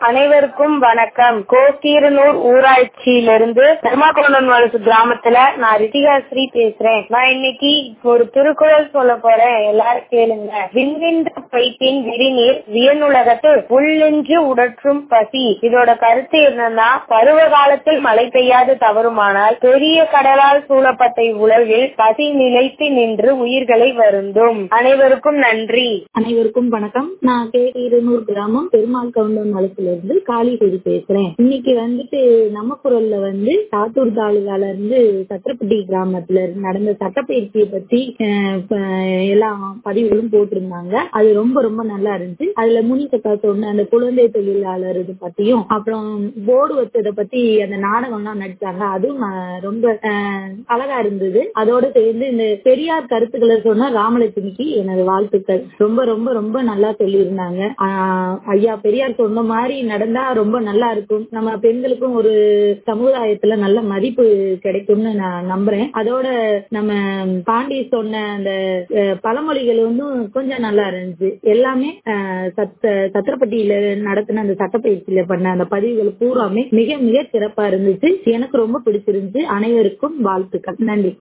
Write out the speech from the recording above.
அனைவருக்கும் வணக்கம் கோக்கீரனூர் ஊராட்சியிலிருந்து பெருமாக்கொண்டன் வலசு கிராமத்துல நான் ரித்திகாஸ்ரீ பேசுறேன் நான் இன்னைக்கு ஒரு திருக்குறள் சொல்ல போறேன் எல்லாரும் கேளுங்க விண்கின்ற பைப்பின் விரிநீர் வியனுலகத்து உள்ளென்று உடற்றும் பசி இதோட கருத்து என்னன்னா பருவ காலத்தில் மழை பெய்யாது தவறுமானால் பெரிய கடலால் சூழப்பட்ட இவ்வுலகில் பசி நிலைத்து நின்று உயிர்களை வருந்தும் அனைவருக்கும் நன்றி அனைவருக்கும் வணக்கம் நான் கே இருநூறு கிராமம் பெருமாள் கவுண்டன் வளத்துல இருந்து காளிசேரி பேசுறேன் இன்னைக்கு வந்துட்டு நம்ம குரல்ல வந்து சாத்தூர் தாலுகால இருந்து சத்திரப்பட்டி கிராமத்துல நடந்த சட்டப்பயிற்சியை பத்தி அஹ், ப- எல்லா பதிவுகளும் போட்டிருந்தாங்க அது ரொம்ப ரொம்ப நல்லா இருந்துச்சு அதுல முனிசக்கா சொன்ன அந்த குழந்தை தொழிலாளர் இது பத்தியும் அப்புறம் போர்டு வச்சதை பத்தி அந்த நாடகம்லாம் நடிச்சாங்க அதுவும் நான் ரொம்ப அஹ், அழகா இருந்தது அதோட சேர்ந்து இந்த பெரியார் கருத்துக்களை சொன்ன ராமலட்சுமிக்கு எனது வாழ்த்துக்கள் ரொம்ப ரொம்ப ரொம்ப நல்லா சொல்லியிருந்தாங்க ஆஹ் ஐயா பெரியார் சொன்ன மாதிரி நடந்தா ரொம்ப நல்லா இருக்கும் நம்ம பெண்களுக்கும் ஒரு சமுதாயத்துல நல்ல மதிப்பு கிடைக்கும்னு நான் நம்புறேன் அதோட நம்ம பாண்டி சொன்ன அந்த அஹ், பழமொழிகள் வந்து கொஞ்சம் நல்லா இருந்துச்சு எல்லாமே அஹ், சத்த சத்திரப்பட்டியில நடத்தின அந்த சட்டப்பயிற்சியில பண்ண அந்த பதிவுகள் பூராமே மிக மிக சிறப்பா இருந்துச்சு எனக்கு ரொம்ப பிடிச்சிருந்துச்சு அனைவருக்கும் வாழ்த்துக்கள் நன்றி